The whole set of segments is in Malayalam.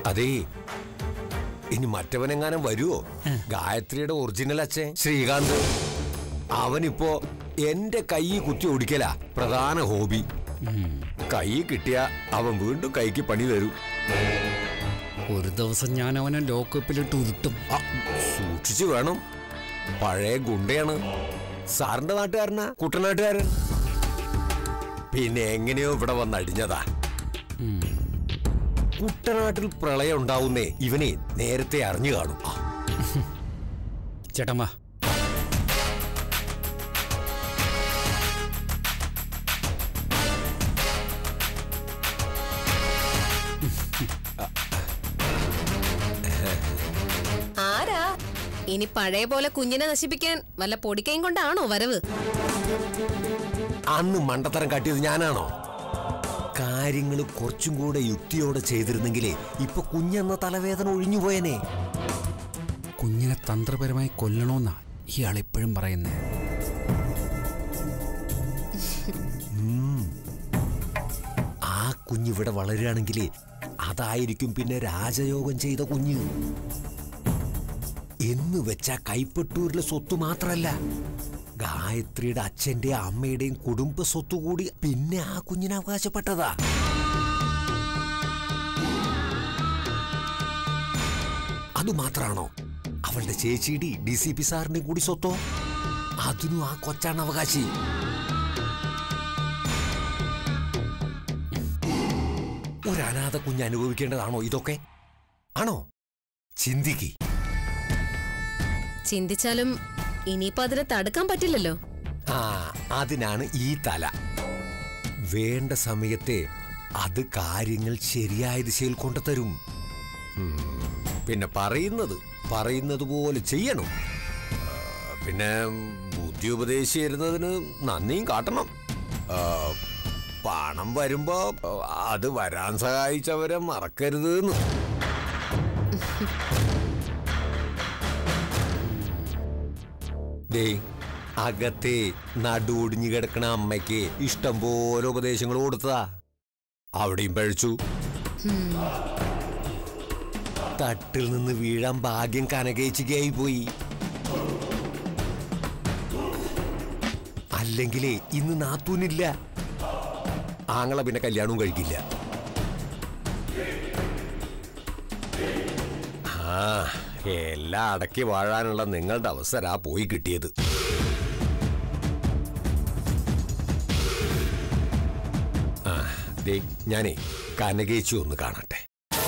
അതേ ഇനി മറ്റവനെങ്ങാനും വരുവോ ഗായത്രിയുടെ ഒറിജിനൽ അച്ഛൻ ശ്രീകാന്ത് അവനിപ്പോ എന്റെ കൈ കുത്തി ഓടിക്കലാ പ്രധാന ഹോബി കൈ കിട്ടിയ അവൻ വീണ്ടും കൈക്ക് പണി തരും ഒരു ദിവസം ഞാൻ അവനെ ലോക്കപ്പിലിട്ട് ഉരുട്ടും ആ, സൂക്ഷിച്ചു വേണം പഴയ ഗുണ്ടയാണ് സാറിന്റെ നാട്ടുകാരനാ കുട്ടനാട്ടുകാരൻ പിന്നെ എങ്ങനെയോ ഇവിടെ വന്ന് അടിഞ്ഞതാ കുട്ടനാട്ടിൽ പ്രളയം ഉണ്ടാവുന്നേ ഇവനെ നേരത്തെ അറിഞ്ഞു കാണും ആ, ചേട്ടൻ വാ ആരാ ഇനി പഴയ പോലെ കുഞ്ഞിനെ നശിപ്പിക്കാൻ വല്ല പൊടിക്കൈയും കൊണ്ടാണോ വരവ് അന്ന് മണ്ടത്തരം കാട്ടിയത് ഞാനാണോ കാര്യങ്ങൾ കുറച്ചും കൂടെ യുക്തിയോടെ ചെയ്തിരുന്നെങ്കിലേ ഇപ്പൊ കുഞ്ഞെന്ന തലവേദന ഒഴിഞ്ഞുപോയനെ കുഞ്ഞിനെ തന്ത്രപരമായി കൊല്ലണമെന്നാ ഇയാൾ എപ്പോഴും പറയുന്നത് ആ കുഞ്ഞിവിടെ വളരുകയാണെങ്കിലേ അതായിരിക്കും പിന്നെ രാജയോഗം ചെയ്ത കുഞ്ഞ് എന്ന് വെച്ചാ കൈപ്പട്ടൂരിലെ സ്വത്ത് മാത്രല്ല ഗായത്രിയുടെ അച്ഛന്റെയും അമ്മയുടെയും കുടുംബ സ്വത്ത് കൂടി പിന്നെ ആ കുഞ്ഞിന് അവകാശപ്പെട്ടതാ അതുമാത്രാണോ അവളുടെ ചേച്ചിയുടെ ഡി സി പി സാറിന്റെയും കൂടി സ്വത്തോ അതിനും ആ കൊച്ചാണ് അവകാശി ഒരു അനാഥ കുഞ്ഞ് അനുഭവിക്കേണ്ടതാണോ ഇതൊക്കെ ആണോ ചിന്തിക്ക് ചിന്തിച്ചാലും ഇനിയിപ്പോ അതിനെ തടുക്കാൻ പറ്റില്ലല്ലോ ആ അതിനാണ് ഈ തല വേണ്ട സമയത്തെ അത് കാര്യങ്ങൾ ശരിയായ ദിശയിൽ കൊണ്ടുതരും ഉം, പിന്നെ പറയുന്നത് പറയുന്നത് പോലെ ചെയ്യണം ആ, പിന്നെ ബുദ്ധി ഉപദേശിച്ചിരുന്നതിന് നന്ദിയും കാട്ടണം ആ, പണം വരുമ്പോ അത് വരാൻ സഹായിച്ചവരെ മറക്കരുത് എന്ന് ദേ അകത്തെ നടുവൊടിഞ്ഞു കിടക്കണ അമ്മയ്ക്ക് ഇഷ്ടം പോലെ ഉപദേശങ്ങൾ കൊടുത്തതാ അവിടെയും പഴിച്ചു തട്ടിൽ നിന്ന് വീഴാൻ ഭാഗ്യം കനകേച്ചിക്കായി പോയി അല്ലെങ്കിലേ ഇന്ന് നാത്തൂനില്ല ആങ്ങളെ പിന്നെ കല്യാണവും കഴിക്കില്ല ആ എല്ലാം അടക്കി വാഴാനുള്ള നിങ്ങളുടെ അവസരാ പോയി കിട്ടിയത് ആ ദേ ഞാനേ കനകേച്ചി ഒന്ന് കാണട്ടെ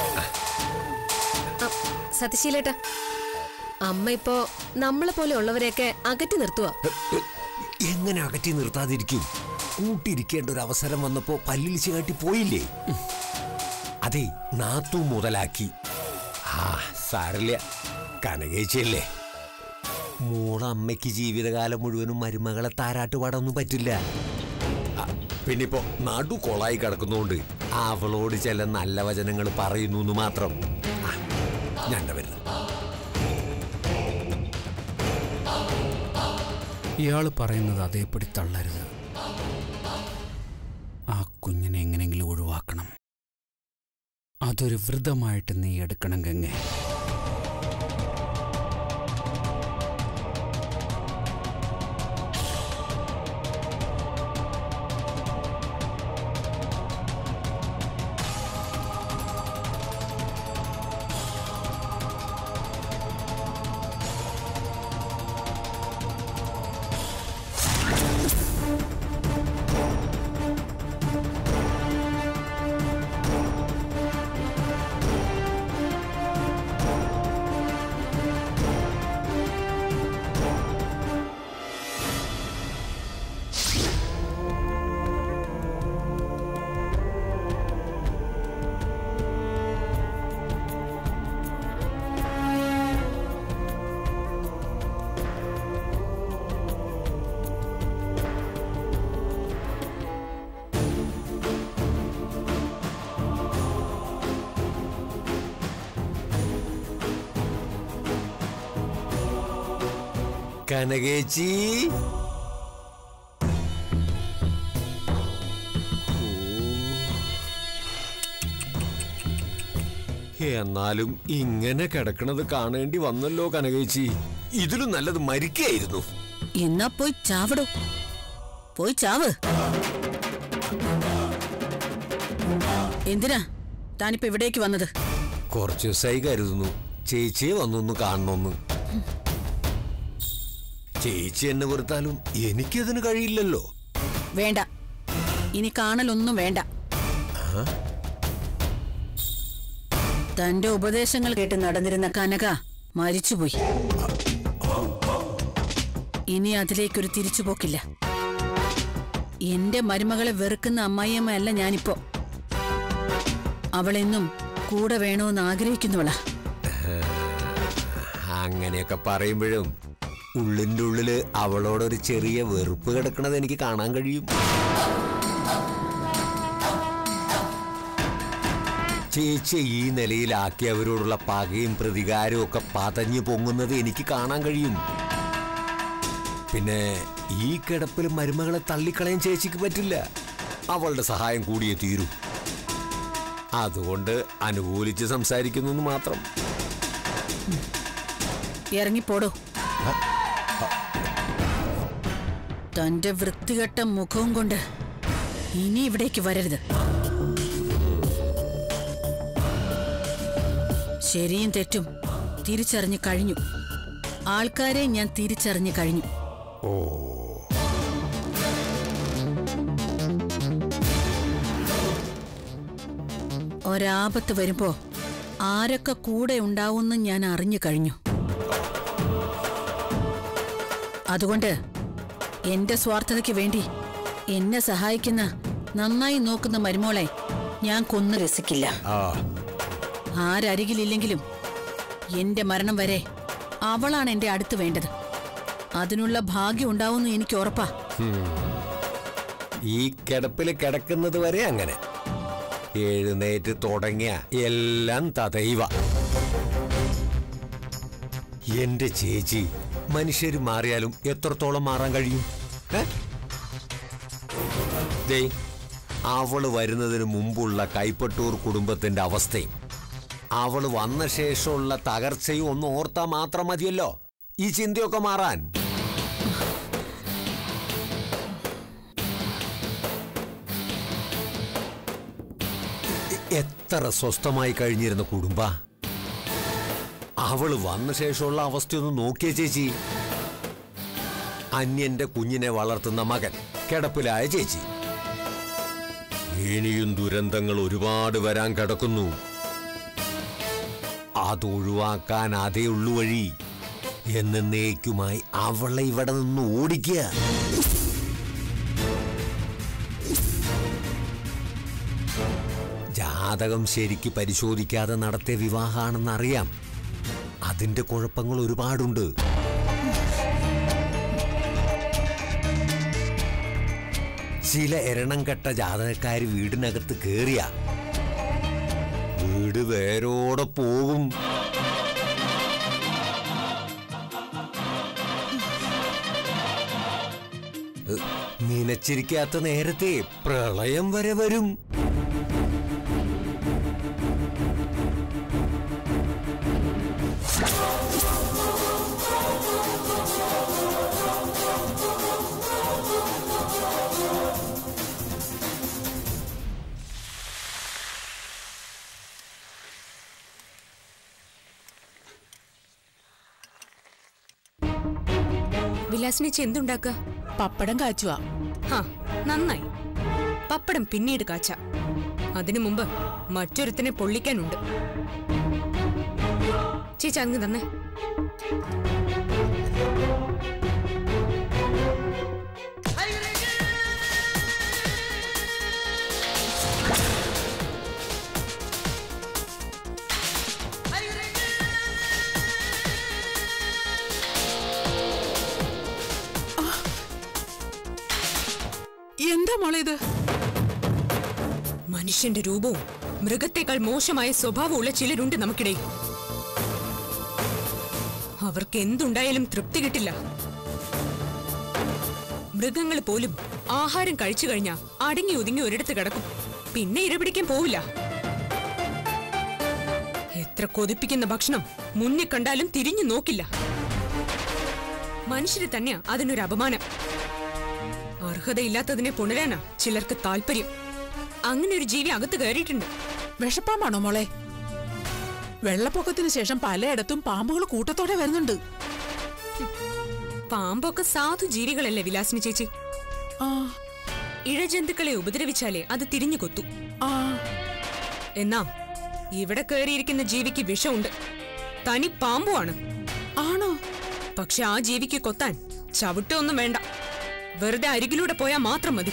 അ, സത്യശീലേട്ടാ അമ്മ ഇപ്പോ നമ്മളെ പോലെ ഉള്ളവരെയൊക്കെ അകറ്റി നിർത്തുക എങ്ങനെ അകറ്റി നിർത്താതിരിക്കും കൂട്ടിരിക്കേണ്ട ഒരു അവസരം വന്നപ്പോ പല്ലിളിച്ച് കാട്ടി പോയില്ലേ അതെ നാത്തു മുതലാക്കി ആ സാരല്ല കനകേച്ചിയല്ലേ മോളെ അമ്മയ്ക്ക് ജീവിതകാലം മുഴുവനും മരുമകളെ താരാട്ട് പാടാനൊന്നും പറ്റില്ല ആ, പിന്നിപ്പോ നടു കൊളായി കിടക്കുന്നോണ്ട് അവളോട് ചില നല്ല വചനങ്ങൾ പറയുന്നു എന്ന് മാത്രം ആ, ഞാൻ ദാ വരുന്നു ഇയാൾ പറയുന്നത് അതേപടി തള്ളരുത് ആ കുഞ്ഞിനെ എങ്ങനെയെങ്കിലും ഒഴിവാക്കണം അതൊരു വ്രതമായിട്ട് നീ എടുക്കണം ഗംഗെ കനകേച്ചി എന്നാലും ഇങ്ങനെ കിടക്കണത് കാണേണ്ടി വന്നല്ലോ കനകേച്ചി ഇതിലും നല്ലത് മരിക്കായിരുന്നു എന്നാ പോയി ചാവടോ പോയി ചാവ് എന്തിനാ താനിപ്പോ ഇവിടേക്ക് വന്നത് കുറച്ചു ദിവസമായി കരുതുന്നു ചേച്ചിയെ വന്നൊന്ന് കാണണമെന്ന് ചേച്ചി എന്നെ വെറുത്താലും എനിക്കതിന് കഴിയില്ലല്ലോ വേണ്ട ഇനി കാണലൊന്നും വേണ്ട തന്റെ ഉപദേശങ്ങൾ കേട്ട് നടന്നിരുന്ന കനക മരിച്ചുപോയി ഇനി അതിലേക്കൊരു തിരിച്ചുപോക്കില്ല എന്റെ മരുമകളെ വെറുക്കുന്ന അമ്മായിയമ്മയല്ല ഞാനിപ്പോ അവളെന്നും കൂടെ വേണമെന്ന് ആഗ്രഹിക്കുന്നവളാ അങ്ങനെയൊക്കെ പറയുമ്പോഴും ഉള്ളിൻ്റെ ഉള്ളില് അവളോടൊരു ചെറിയ വെറുപ്പ് കിടക്കണത് എനിക്ക് കാണാൻ കഴിയും ചേച്ചി ഈ നിലയിലാക്കിയവരോടുള്ള പകയും പ്രതികാരവും ഒക്കെ പതഞ്ഞു പൊങ്ങുന്നത് എനിക്ക് കാണാൻ കഴിയും പിന്നെ ഈ കിടപ്പിൽ മരുമകളെ തള്ളിക്കളയാൻ ചേച്ചിക്ക് പറ്റില്ല അവളുടെ സഹായം കൂടിയേ തീരൂ അതുകൊണ്ട് അനുകൂലിച്ച് സംസാരിക്കുന്നു എന്ന് മാത്രം ഇറങ്ങിപ്പോടോ തന്റെ വൃത്തികെട്ട മുഖവും കൊണ്ട് ഇനി ഇവിടേക്ക് വരരുത് ശരിയും തെറ്റും തിരിച്ചറിഞ്ഞു കഴിഞ്ഞു ആൾക്കാരെ ഞാൻ തിരിച്ചറിഞ്ഞു കഴിഞ്ഞു ഓ ഒരാപത്ത് വരുമ്പോ ആരൊക്കെ കൂടെ ഉണ്ടാവുമെന്ന് ഞാൻ അറിഞ്ഞു കഴിഞ്ഞു അതുകൊണ്ട് എന്റെ സ്വാർത്ഥതയ്ക്ക് വേണ്ടി എന്നെ സഹായിക്കുന്ന നന്നായി നോക്കുന്ന മരുമോളെ ഞാൻ കൊന്നു രസിക്കില്ല ആ ആരരികിലില്ലെങ്കിലും എന്റെ മരണം വരെ അവളാണ് എന്റെ അടുത്ത് വേണ്ടത് അതിനുള്ള ഭാഗ്യം ഉണ്ടാവുമെന്ന് എനിക്ക് ഉറപ്പാ ഈ കിടപ്പിൽ കിടക്കുന്നത് വരെ അങ്ങനെ എഴുന്നേറ്റ് തുടങ്ങിയ എല്ലാം തതൈവ എന്റെ ചേച്ചി മനുഷ്യര് മാറിയാലും എത്രത്തോളം മാറാൻ കഴിയും ഏ? ദേ അവള് വരുന്നതിന് മുമ്പുള്ള കൈപ്പട്ടൂർ കുടുംബത്തിന്റെ അവസ്ഥയും അവള് വന്ന ശേഷമുള്ള തകർച്ചയും ഒന്ന് ഓർത്താ മാത്രം മതിയല്ലോ ഈ ചിന്തയൊക്കെ മാറാൻ എത്ര സ്വസ്ഥമായി കഴിഞ്ഞിരുന്ന കുടുംബ അവള് വന്ന ശേഷമുള്ള അവസ്ഥയൊന്ന് നോക്കിയ ചേച്ചി അന്യന്റെ കുഞ്ഞിനെ വളർത്തുന്ന മകൻ കിടപ്പിലായ ചേച്ചി ഇനിയും ദുരന്തങ്ങൾ ഒരുപാട് വരാൻ കിടക്കുന്നു അതൊഴിവാക്കാൻ അതേ ഉള്ളു വഴി എന്നേക്കുമായി അവളെ ഇവിടെ നിന്ന് ഓടിക്കുക ജാതകം ശരിക്ക് പരിശോധിക്കാതെ നടത്തിയ വിവാഹമാണെന്നറിയാം അതിന്റെ കുഴപ്പങ്ങൾ ഒരുപാടുണ്ട് ചില എരണം കെട്ട ജാതകക്കാര് വീടിനകത്ത് കേറിയ വീട് വേരോടെ പോകും ഏഹ്, നനച്ചിരിക്കാത്ത നേരത്തെ പ്രളയം വരെ വരും വിലാസിനിച്ച് എന്തുണ്ടാക്കുക പപ്പടം കാച്ചുവാ ഹാ നന്നായി പപ്പടം പിന്നീട് കാച്ച അതിനു മുമ്പ് മറ്റൊരുത്തിനെ പൊള്ളിക്കാനുണ്ട് ചേച്ചി അങ്ങ് തന്നെ എന്താ മോളെ ഇത് മനുഷ്യന്റെ രൂപവും മൃഗത്തെക്കാൾ മോശമായ സ്വഭാവമുള്ള ചിലരുണ്ട് നമുക്കിടയിൽ അവർക്ക് എന്തുണ്ടായാലും തൃപ്തി കിട്ടില്ല മൃഗങ്ങൾ പോലും ആഹാരം കഴിച്ചു കഴിഞ്ഞാ അടങ്ങി ഒതുങ്ങി ഒരിടത്ത് കിടക്കും പിന്നെ ഇരപിടിക്കാൻ പോവില്ല ഇത്ര കൊതിപ്പിക്കുന്ന ഭക്ഷണം മുന്നിൽ കണ്ടാലും തിരിഞ്ഞു നോക്കില്ല മനുഷ്യര് തന്നെയാ അതിനൊരു അപമാനം അർഹതയില്ലാത്തതിനെ പുണരാനാ ചിലർക്ക് താല്പര്യം അങ്ങനെ ഒരു ജീവി അകത്ത് കയറിയിട്ടുണ്ട് വിഷപ്പാമ്പാണോ മോളെ വെള്ളപ്പൊക്കത്തിന് ശേഷം പലയിടത്തും പാമ്പുകൾ കൂട്ടത്തോടെ വരുന്നുണ്ട് പാമ്പൊക്കെ സാധു ജീവികളല്ലേ വിലാസിനി ചേച്ചി ആ ഇഴജന്തുക്കളെ ഉപദ്രവിച്ചാലേ അത് തിരിഞ്ഞു കൊത്തു ആ എന്നാ ഇവിടെ കയറിയിരിക്കുന്ന ജീവിക്ക് വിഷമുണ്ട് തനി പാമ്പുമാണ് ആണോ പക്ഷെ ആ ജീവിക്ക് കൊത്താൻ ചവിട്ടൊന്നും വേണ്ട വെറുതെ അരികിലൂടെ പോയാൽ മാത്രം മതി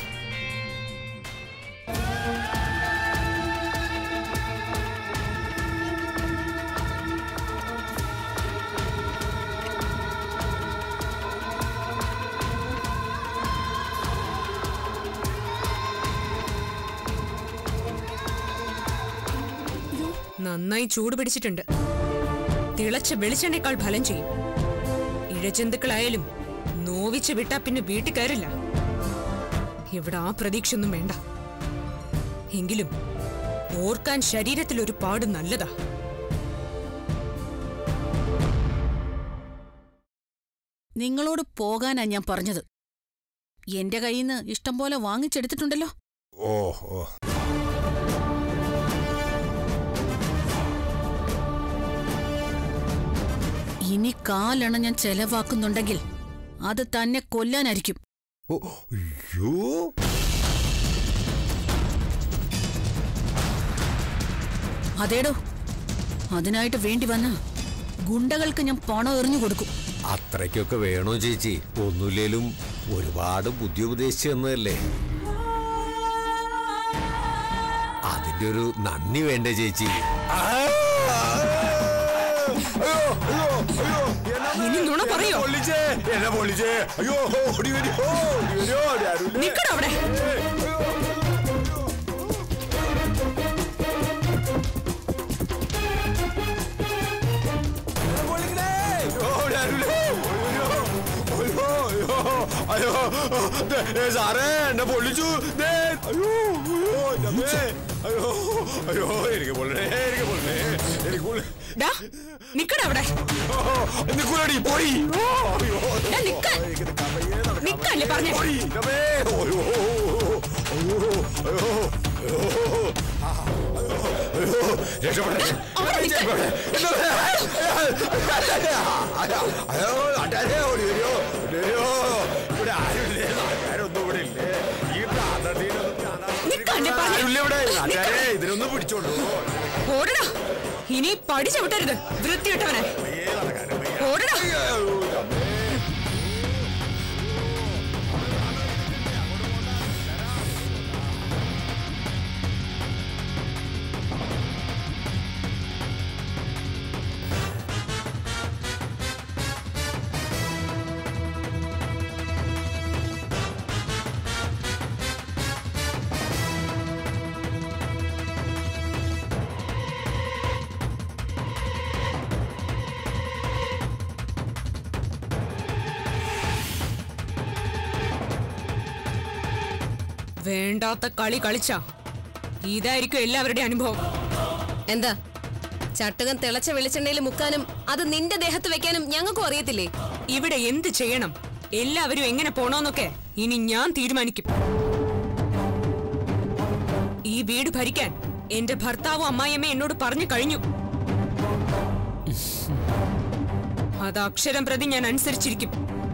നന്നായി ചൂട് പിടിച്ചിട്ടുണ്ട് തിളച്ച വെളിച്ചെണ്ണേക്കാൾ ഫലം ചെയ്യും ഇഴജന്തുക്കളായാലും നോവിച്ച് വിട്ടാ പിന്നെ വീട്ടിൽ കയറില്ല ഇവിടെ ആ പ്രതീക്ഷയൊന്നും വേണ്ട എങ്കിലും ഓർക്കാൻ ശരീരത്തിൽ ഒരു പാട് നല്ലതാ നിങ്ങളോട് പോകാനാ ഞാൻ പറഞ്ഞത് എന്റെ കയ്യിൽ നിന്ന് ഇഷ്ടം പോലെ വാങ്ങിച്ചെടുത്തിട്ടുണ്ടല്ലോ ഓ ഓ ഇനി കാലെണ്ണ ഞാൻ ചെലവാക്കുന്നുണ്ടെങ്കിൽ അത് തന്നെ കൊല്ലാനായിരിക്കും ഓ അയ്യോ അതേടോ അതിനായിട്ട് വേണ്ടി വന്ന ഗുണ്ടകൾക്ക് ഞാൻ പണം എറിഞ്ഞു കൊടുക്കും അത്രയ്ക്കൊക്കെ വേണോ ചേച്ചി ഒന്നുമില്ലേലും ഒരുപാട് ബുദ്ധി ഉപദേശിച്ചു തന്നതല്ലേ അതിന്റെ ഒരു നന്ദി വേണ്ടേ ചേച്ചി ഇനി നുണ പറയോ എന്നെ പൊളിച്ചേ അയ്യോ ഓടി വരൂ ഓടി വരൂ ആരുമില്ല നിക്കട അവിടെ പൊളിക്കണേ ഓടി ആരുമില്ല അയ്യോ അയ്യോ അയ്യോ ദേ, ഏ, സാറേ എന്നെ പൊള്ളിച്ചു ദേ, അയ്യോ അയ്യോ എൻ്റെ അമ്മേ. അയ്യോ അയ്യോ എനിക്ക് പൊള്ളണേ എനിക്ക് പൊള്ളണേ എനിക്ക് പൊള്ളേ ഡാ നിക്കട അവിടെ നിക്കൂലടി പോയി ഓ, അയ്യോ ഡാ, നിക്കാൻ. എനിക്ക് നിക്കാൻ വയ്യ, നടക്കാൻ നിക്കല്ലേ പറഞ്ഞേ പോയി എൻ്റെ അമ്മേ. അയ്യോ അയ്യോ അയ്യോ അയ്യോ ആ, അയ്യോ അയ്യോ രക്ഷപ്പെടണേ അവിടെ നിൽക്കാൻ. രക്ഷപ്പെടണേ. എൻ്റെ അമ്മേ. അയ്യോ, അയ്യോ നാട്ടുകാരെ ഓടി വരുമോ വരുമോ ഇവിടെ ആരുമില്ലേ നാട്ടുകാരൊന്നും ഇവിടെ ഇല്ലേ ഈ പ്രാന്തീനൊന്നും നിൽക്കാല്ലേ പറഞ്ഞേ. ആരുമില്ല ഇവിടെ നാട്ടുകാരെ ഇതിനൊന്നും പിടിച്ചോളൂ ഓടടാ ഇനി പടി ചവിട്ടരുത് വൃത്തിയിട്ടവനെ ഓടടാ വേണ്ടാത്ത കളി കളിച്ച ഇതായിരിക്കും എല്ലാവരുടെയും അനുഭവം എന്താ ചട്ടുകം തിളച്ച വെളിച്ചെണ്ണയിൽ മുക്കാനും അത് നിന്റെ ദേഹത്ത് വെക്കാനും ഞങ്ങൾക്കും അറിയത്തില്ലേ ഇവിടെ എന്ത് ചെയ്യണം എല്ലാവരും എങ്ങനെ പോണോന്നൊക്കെ ഇനി ഞാൻ തീരുമാനിക്കും ഈ വീട് ഭരിക്കാൻ എന്റെ ഭർത്താവും അമ്മായിയമ്മ എന്നോട് പറഞ്ഞു കഴിഞ്ഞു അത് അക്ഷരം പ്രതി ഞാൻ അനുസരിച്ചിരിക്കും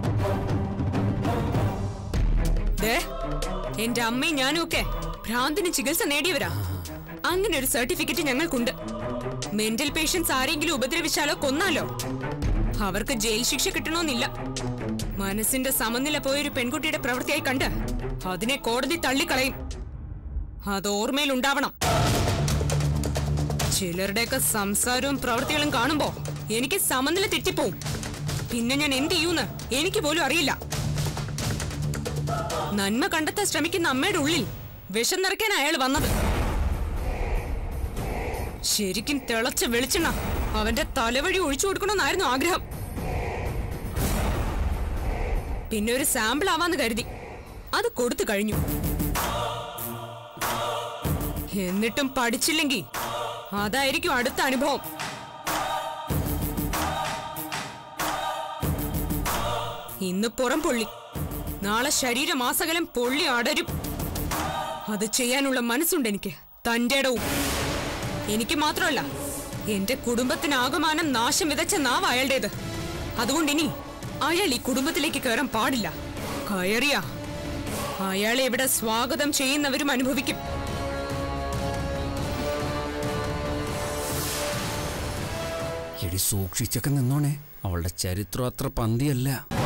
ദേ, എന്റെ അമ്മയും ഞാനും ഒക്കെ ഭ്രാന്തിന് ചികിത്സ നേടിയവരാ അങ്ങനെ ഒരു സർട്ടിഫിക്കറ്റ് ഞങ്ങൾക്കുണ്ട് മെന്റൽ പേഷ്യൻസ് ആരെങ്കിലും ഉപദ്രവിച്ചാലോ കൊന്നാലോ അവർക്ക് ജയിൽ ശിക്ഷ കിട്ടണമെന്നില്ല മനസ്സിന്റെ സമനില പോയൊരു പെൺകുട്ടിയുടെ പ്രവൃത്തിയായി കണ്ട് അതിനെ കോടതി തള്ളിക്കളയും അത് ഓർമ്മയിൽ ഉണ്ടാവണം ചിലരുടെയൊക്കെ സംസാരവും പ്രവൃത്തികളും കാണുമ്പോ എനിക്ക് സമനില തെറ്റിപ്പോവും പിന്നെ ഞാൻ എന്ത് ചെയ്യൂന്ന് എനിക്ക് പോലും അറിയില്ല നന്മ കണ്ടെത്താൻ ശ്രമിക്കുന്ന അമ്മയുടെ ഉള്ളിൽ വിഷം നിറയ്ക്കാൻ അയാൾ വന്നത് ശരിക്കും തിളച്ച വെളിച്ചെണ്ണ അവന്റെ തലവഴി ഒഴിച്ചു കൊടുക്കണമെന്നായിരുന്നു ആഗ്രഹം പിന്നെ ഒരു സാമ്പിൾ ആവാന്ന് കരുതി അത് കൊടുത്തു കഴിഞ്ഞു എന്നിട്ടും പഠിച്ചില്ലെങ്കിൽ അതായിരിക്കും അടുത്ത അനുഭവം ഇന്ന് പുറം പൊള്ളി നാളെ ശരീരമാസകലം പൊള്ളി അടരും അത് ചെയ്യാനുള്ള മനസ്സുണ്ട് എനിക്ക് തന്റെ ഇടവും എനിക്ക് മാത്രമല്ല എന്റെ കുടുംബത്തിനാകമാനം നാശം വിതച്ച നാവ് അയാളുടേത് അതുകൊണ്ട് ഇനി അയാൾ ഈ കുടുംബത്തിലേക്ക് കയറാൻ പാടില്ല കയറിയ അയാളെ ഇവിടെ സ്വാഗതം ചെയ്യുന്നവരും അനുഭവിക്കും എടി സൂക്ഷിച്ചൊക്കെ നിന്നോണേ അവളുടെ ചരിത്രം അത്ര പന്തിയല്ല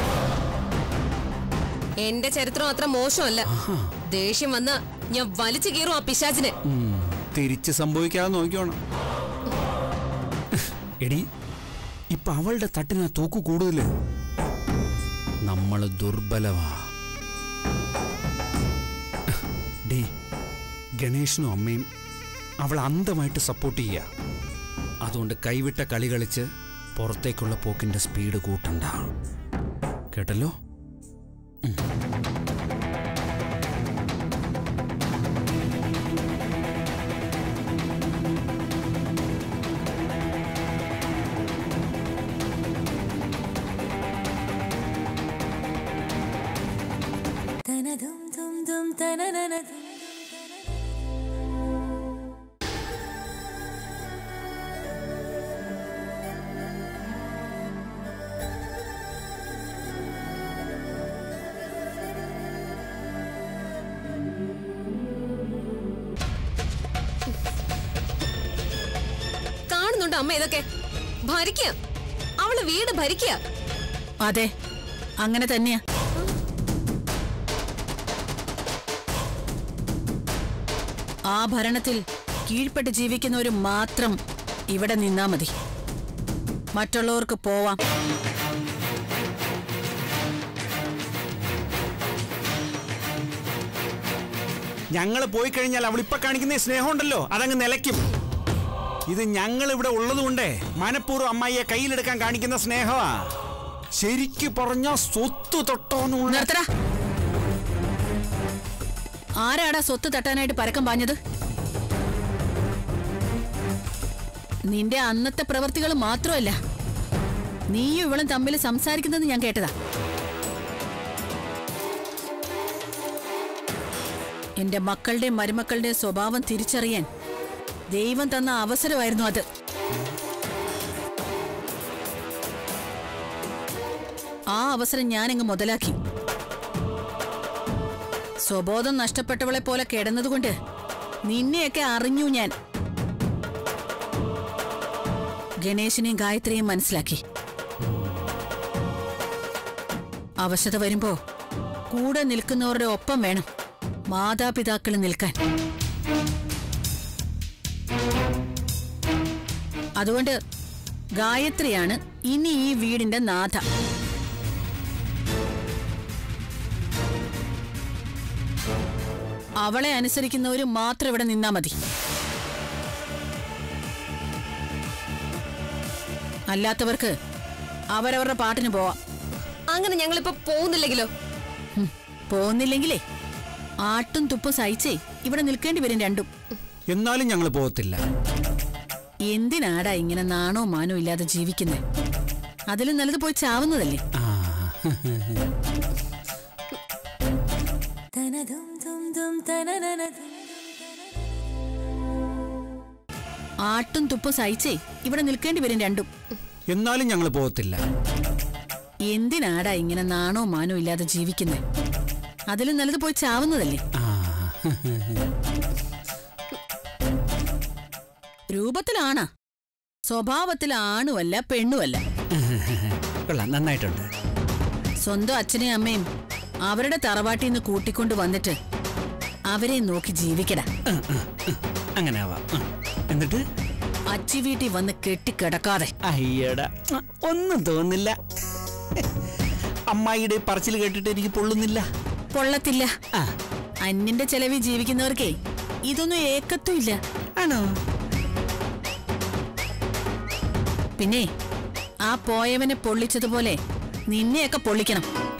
എന്റെ ചരിത്രം അത്ര മോശമല്ല ദേഷ്യം വന്ന ഞാൻ വലിച്ചു കീറും ആ പിശാചിനെ ഉം, തിരിച്ച് സംഭവിക്കാതെ നോക്കിക്കോണം എടി ഇപ്പൊ അവളുടെ തട്ടിനാ തൂക്ക് കൂടുതല് നമ്മള് ദുർബലവാ ഡി ഗണേശനും അമ്മയും അവൾ അന്ധമായിട്ട് സപ്പോർട്ട് ചെയ്യുക അതുകൊണ്ട് കൈവിട്ട കളി കളിച്ച് പുറത്തേക്കുള്ള പോക്കിന്റെ സ്പീഡ് കൂട്ടണ്ട കേട്ടല്ലോ കാണുന്നുണ്ടോ അമ്മ ഇതൊക്കെ ഭരിക്കുക അവള് വീട് ഭരിക്കുക അതെ അങ്ങനെ തന്നെയാ ആ ഭരണത്തിൽ കീഴ്പ്പെട്ട് ജീവിക്കുന്നവര് മാത്രം ഇവിടെ നിന്നാ മതി മറ്റുള്ളവർക്ക് പോവാം ഞങ്ങൾ പോയി കഴിഞ്ഞാൽ അവൾ ഇപ്പൊ കാണിക്കുന്ന ഈ സ്നേഹമുണ്ടല്ലോ അതങ്ങ് നിലയ്ക്കും ഇത് ഞങ്ങൾ ഇവിടെ ഉള്ളതുകൊണ്ടേ മനഃപൂർവ്വം അമ്മായിയെ കയ്യിലെടുക്കാൻ കാണിക്കുന്ന സ്നേഹമാ ശരിക്ക് പറഞ്ഞ സ്വത്ത് തൊട്ടോന്നുള്ള നിർത്തടാ ആരാടാ സ്വത്ത് തട്ടാനായിട്ട് പരക്കം പാഞ്ഞത് നിന്റെ അന്നത്തെ പ്രവർത്തികൾ മാത്രമല്ല നീയും ഇവളും തമ്മിൽ സംസാരിക്കുന്നത് ഞാൻ കേട്ടതാ എന്റെ മക്കളുടെയും മരുമക്കളുടെയും സ്വഭാവം തിരിച്ചറിയാൻ ദൈവം തന്ന അവസരമായിരുന്നു അത് ആ അവസരം ഞാനങ്ങ് മുതലാക്കി സ്വബോധം നഷ്ടപ്പെട്ടവളെ പോലെ കിടന്നതുകൊണ്ട് നിന്നെയൊക്കെ അറിഞ്ഞു ഞാൻ ഗണേശനെയും ഗായത്രിയും മനസ്സിലാക്കി അവശത വരുമ്പോ കൂടെ നിൽക്കുന്നവരുടെ ഒപ്പം വേണം മാതാപിതാക്കൾ നിൽക്കാൻ അതുകൊണ്ട് ഗായത്രിയാണ് ഇനി ഈ വീടിന്റെ നാഥ അവളെ അനുസരിക്കുന്നവര് മാത്രം ഇവിടെ നിന്നാ മതി അല്ലാത്തവർക്ക് അവരവരുടെ പാട്ടിന് പോവാം അങ്ങനെ ഞങ്ങളിപ്പോ പോകുന്നില്ലെങ്കിലോ ഹും, പോകുന്നില്ലെങ്കിലേ ആട്ടും തുപ്പും സഹിച്ചേ ഇവിടെ നിൽക്കേണ്ടി വരും രണ്ടും എന്നാലും ഞങ്ങൾ പോകത്തില്ല എന്തിനാടാ ഇങ്ങനെ നാണോ മാനോ ഇല്ലാതെ ജീവിക്കുന്നേ അതിലും നല്ലത് പോയി ചാവുന്നതല്ലേ ആ ആട്ടും തുപ്പും സഹിച്ചേ ഇവിടെ നിൽക്കേണ്ടി വരും രണ്ടും എന്നാലും ഞങ്ങൾ പോകത്തില്ല എന്തിനാടാ ഇങ്ങനെ നാണോ മാനോ ഇല്ലാതെ ജീവിക്കുന്നേ അതിലും നല്ലത് പോയി ചാവുന്നതല്ലേ ആ രൂപത്തിലാണാ സ്വഭാവത്തിൽ ആണുമല്ല പെണ്ണുമല്ല കൊള്ളാം നന്നായിട്ടുണ്ട് സ്വന്തം അച്ഛനെയും അമ്മയും അവരുടെ തറവാട്ടിൽ നിന്ന് കൂട്ടിക്കൊണ്ട് വന്നിട്ട് അവരെ നോക്കി ജീവിക്കടാ അങ്ങനെ ആവാം ആ. എന്നിട്ട് അച്ചി വീട്ടിൽ വന്ന് കെട്ടിക്കിടക്കാതെ അയ്യടാ ആ, ഒന്നും തോന്നില്ല അമ്മായിയുടെ പറച്ചിൽ കേട്ടിട്ട് എനിക്ക് പൊള്ളുന്നില്ല പൊള്ളത്തില്ല ആ അന്യന്റെ ചെലവിൽ ജീവിക്കുന്നവർക്കേ ഇതൊന്നും ഏക്കത്തും ഇല്ല ആണോ പിന്നെ ആ പോയവനെ പൊള്ളിച്ചതുപോലെ നിന്നെയൊക്കെ പൊള്ളിക്കണം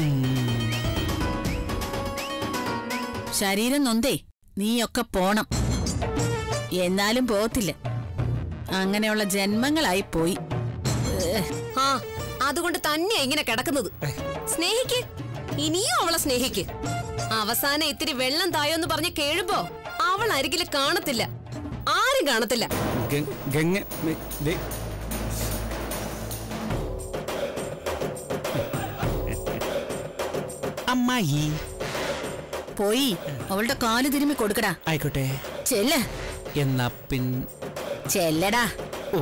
ശരീരം നൊന്തേ നീയൊക്കെ പോണം എന്നാലും പോകത്തില്ല അങ്ങനെയുള്ള ജന്മങ്ങളായി പോയി ഏഹ്, ആ അതുകൊണ്ട് തന്നെയാ ഇങ്ങനെ കിടക്കുന്നത് സ്നേഹിക്ക് ഇനിയും അവളെ സ്നേഹിക്ക് അവസാനം ഇത്തിരി വെള്ളം തായോന്ന് പറഞ്ഞ് കേഴുമ്പോ അവൾ അരികില് കാണത്തില്ല ആരും കാണത്തില്ല ഗ- ഗംഗ മെ- ദേ. അമ്മായി പോയി അവളുടെ കാല് തിരുമ്മി കൊടുക്കടാ ആയിക്കോട്ടെ ചെല്ല് എന്നാ പിൻ ചെല്ലടാ ഓ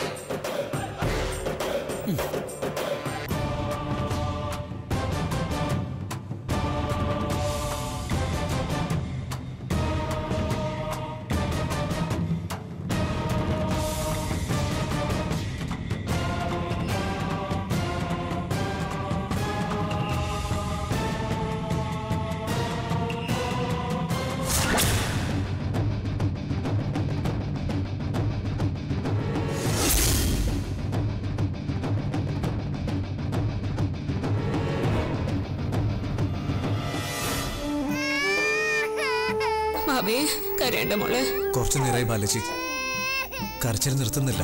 അവേ കരയണ്ട മോളെ കുറച്ചു നേരമായി ബാലജി കരച്ചിൽ നിർത്തുന്നില്ല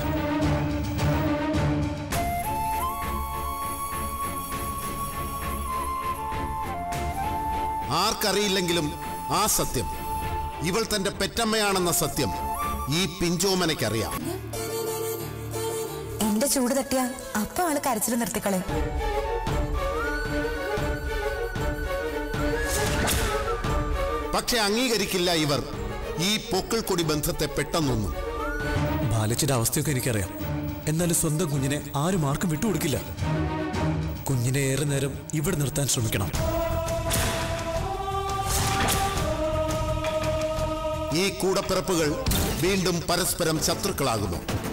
ആർക്കറിയില്ലെങ്കിലും ആ സത്യം ഇവൾ തന്റെ പെറ്റമ്മയാണെന്ന സത്യം ഈ പിഞ്ചോമനയ്ക്കറിയാം എന്റെ ചൂട് തട്ടിയ അപ്പൊ ആള് കരച്ചിൽ നിർത്തിക്കളയും പക്ഷെ അംഗീകരിക്കില്ല ഇവർ ഈ പൊക്കിൾ കൊടി ബന്ധത്തെ പെട്ടെന്നൊന്നും ബാലജിയുടെ അവസ്ഥയൊക്കെ എനിക്കറിയാം എന്നാലും സ്വന്തം കുഞ്ഞിനെ ആരും ആർക്കും വിട്ടുകൊടുക്കില്ല കുഞ്ഞിനെ ഏറെ നേരം ഇവിടെ നിർത്താൻ ശ്രമിക്കണം ഈ കൂടപ്പിറപ്പുകൾ വീണ്ടും പരസ്പരം ശത്രുക്കളാകുന്നു